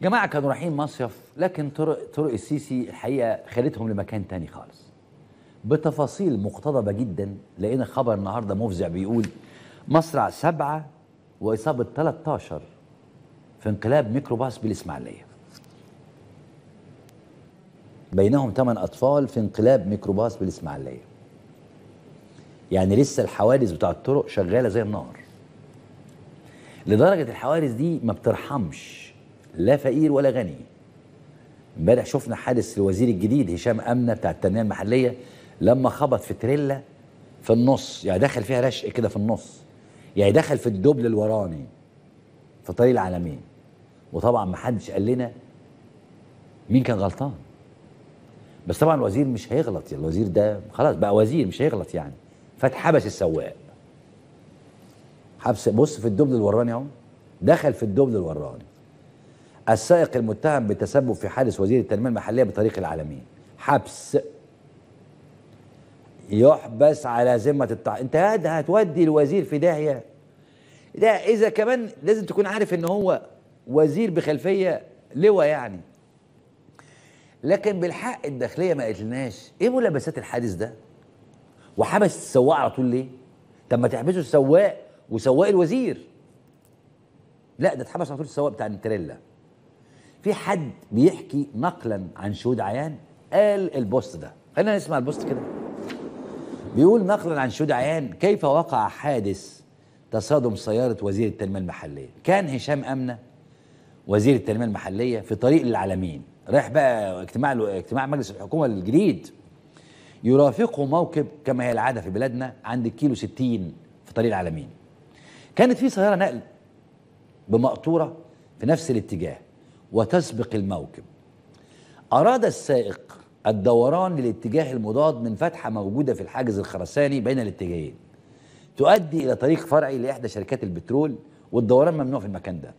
جماعه كانوا رايحين مصيف لكن طرق طرق السيسي الحقيقه خدتهم لمكان تاني خالص بتفاصيل مقتضبه جدا لقينا خبر النهارده مفزع بيقول مصرع سبعه واصابه 13 في انقلاب ميكروباص بالاسماعيليه بينهم ثمان اطفال في انقلاب ميكروباص بالاسماعيليه يعني لسه الحوادث بتاع الطرق شغاله زي النار لدرجه الحوادث دي ما بترحمش لا فقير ولا غني امبارح شفنا حادث الوزير الجديد هشام امنه بتاع التنميه المحليه لما خبط في تريلا في النص يعني دخل فيها رشق كده في النص يعني دخل في الدبل الوراني في طريق العالمين وطبعا ما حدش قال لنا مين كان غلطان بس طبعا الوزير مش هيغلط يعني الوزير ده خلاص بقى وزير مش هيغلط يعني فاتحبس السواق حبس بص في الدبل الوراني اهو دخل في الدبل الوراني السائق المتهم بالتسبب في حادث وزير التنميه المحليه بطريق العالمين حبس يحبس على ذمه التع... انت قاعد هتودي الوزير في داهيه لا اذا كمان لازم تكون عارف ان هو وزير بخلفيه لواء يعني لكن بالحق الداخليه ما قالتلناش ايه ملابسات الحادث ده وحبس السواق على طول ليه طب ما تحبسوا السواق وسواق الوزير لا ده اتحبس على طول السواق بتاع التريلا في حد بيحكي نقلا عن شهود عيان قال البوست ده خلينا نسمع البوست كده بيقول نقلا عن شهود عيان كيف وقع حادث تصادم سيارة وزير التنمية المحلية كان هشام أمنة وزير التنمية المحلية في طريق للعالمين رايح بقى اجتماع اجتماع مجلس الحكومة الجديد يرافقه موكب كما هي العادة في بلادنا عند الكيلو 60 في طريق العالمين كانت في سيارة نقل بمقطورة في نفس الاتجاه وتسبق الموكب أراد السائق الدوران للاتجاه المضاد من فتحة موجودة في الحاجز الخرساني بين الاتجاهين تؤدي إلى طريق فرعي لإحدى شركات البترول والدوران ممنوع في المكان ده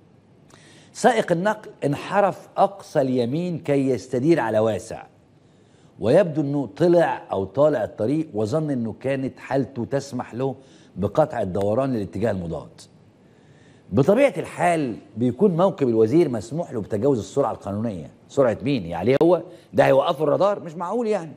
سائق النقل انحرف أقصى اليمين كي يستدير على واسع ويبدو أنه طلع أو طالع الطريق وظن أنه كانت حالته تسمح له بقطع الدوران للاتجاه المضاد بطبيعة الحال بيكون موكب الوزير مسموح له بتجاوز السرعة القانونية سرعة مين يعني هو ده هيوقفه الرادار مش معقول يعني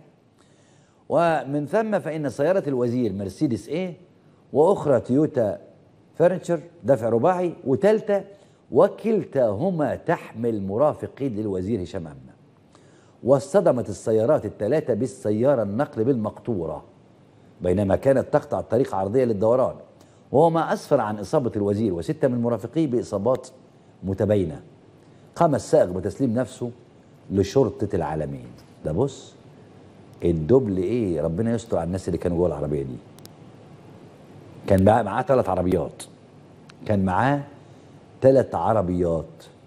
ومن ثم فإن سيارة الوزير مرسيدس ايه وأخرى تويوتا فرنتشر دفع رباعي وثالثة وكلتاهما تحمل مرافقين للوزير هشام أمنة واصطدمت السيارات الثلاثة بالسيارة النقل بالمقطورة بينما كانت تقطع الطريق عرضية للدوران وهو ما أسفر عن إصابة الوزير وستة من مرافقيه بإصابات متباينة قام السائق بتسليم نفسه لشرطة العالمين ده بص الدبل ايه ربنا يستر على الناس اللي كانوا جوه العربيه دي كان معاه معاه ثلاث عربيات كان معاه ثلاث عربيات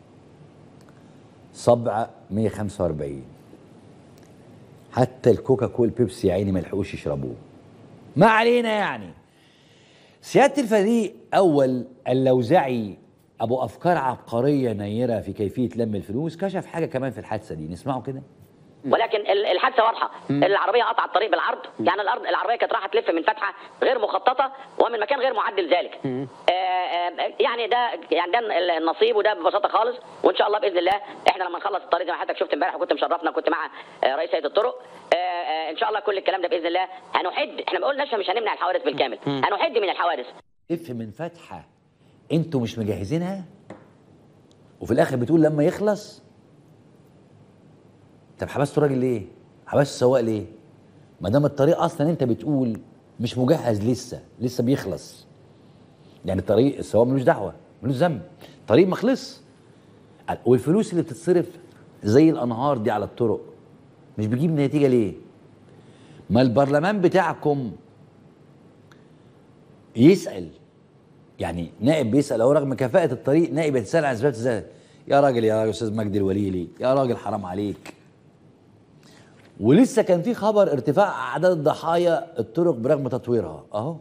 صبع 145 حتى الكوكا كول بيبسي يا عيني ما لحقوش يشربوه ما علينا يعني سياده الفريق اول اللوزعي ابو افكار عبقريه نيره في كيفيه لم الفلوس كشف حاجه كمان في الحادثه دي نسمعه كده ولكن ال- الحادثه واضحه العربيه قطعت الطريق بالعرض يعني الارض العربيه كانت رايحه تلف من فتحه غير مخططه ومن مكان غير معد لذلك آه، آه، يعني ده يعني ده النصيب وده ببساطه خالص وان شاء الله باذن الله احنا لما نخلص الطريق زي ما حضرتك شفت امبارح وكنت مشرفنا كنت مع آه، رئيس هيئه الطرق آه، آه، ان شاء الله كل الكلام ده باذن الله هنحد احنا ما قلناش مش هنمنع الحوادث بالكامل هنحد من الحوادث اف من فتحه انتوا مش مجهزينها وفي الاخر بتقول لما يخلص طب حبستوا الراجل ليه؟ حبست السواق ليه؟ ما دام الطريق اصلا انت بتقول مش مجهز لسه لسه بيخلص يعني الطريق السواق ملوش دعوه ملوش ذنب طريق ما خلص والفلوس اللي بتتصرف زي الانهار دي على الطرق مش بيجيب نتيجه ليه؟ ما البرلمان بتاعكم يسال يعني نائب بيسال اهو رغم كفاءه الطريق نائب يتسال عن اسباب ازاي يا راجل يا راجل استاذ مجدي الوليلي يا راجل حرام عليك ولسه كان في خبر ارتفاع اعداد ضحايا الطرق برغم تطويرها اهو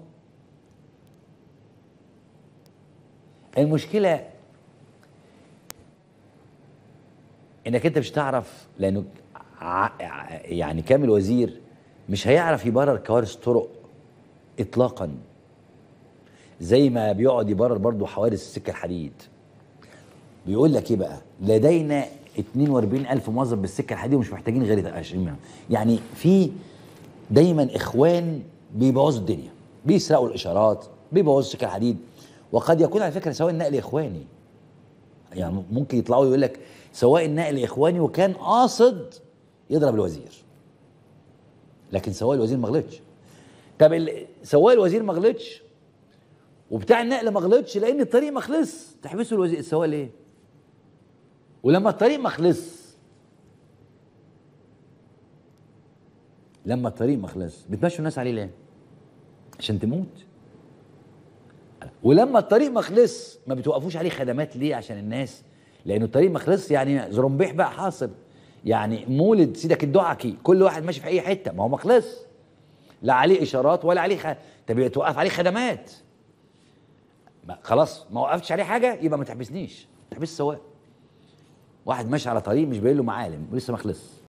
المشكله انك انت مش تعرف لانه ع- ع- يعني كامل وزير مش هيعرف يبرر كوارث طرق اطلاقا زي ما بيقعد يبرر برضه حوادث السكه الحديد بيقول لك ايه بقى لدينا 42 الف موظف بالسكه الحديديه ومش محتاجين غير 20 منهم يعني في دايما اخوان بيبوظوا الدنيا بيسرقوا الاشارات بيبوظوا السكه الحديد وقد يكون على فكره سواء النقل اخواني يعني ممكن يطلعوا يقول لك سواء النقل اخواني وكان قاصد يضرب الوزير لكن سواء الوزير ما غلطش طب ال- سواء الوزير ما غلطش وبتاع النقل ما غلطش لان الطريق ما خلص تحبسوا الوزير السواق ليه؟ ولما الطريق ما خلص لما الطريق ما خلص بتمشوا الناس عليه ليه؟ عشان تموت ولما الطريق ما خلص ما بتوقفوش عليه خدمات ليه عشان الناس لان الطريق ما خلص يعني زرمبيح بقى حاصل يعني مولد سيدك الدعكي كل واحد ماشي في اي حته ما هو ما خلص لا عليه اشارات ولا عليه خ... طب توقف عليه خدمات ما خلاص ما وقفتش عليه حاجه يبقى ما تحبسنيش تحبس السواق واحد ماشي على طريق مش باين له معالم ولسه ما خلص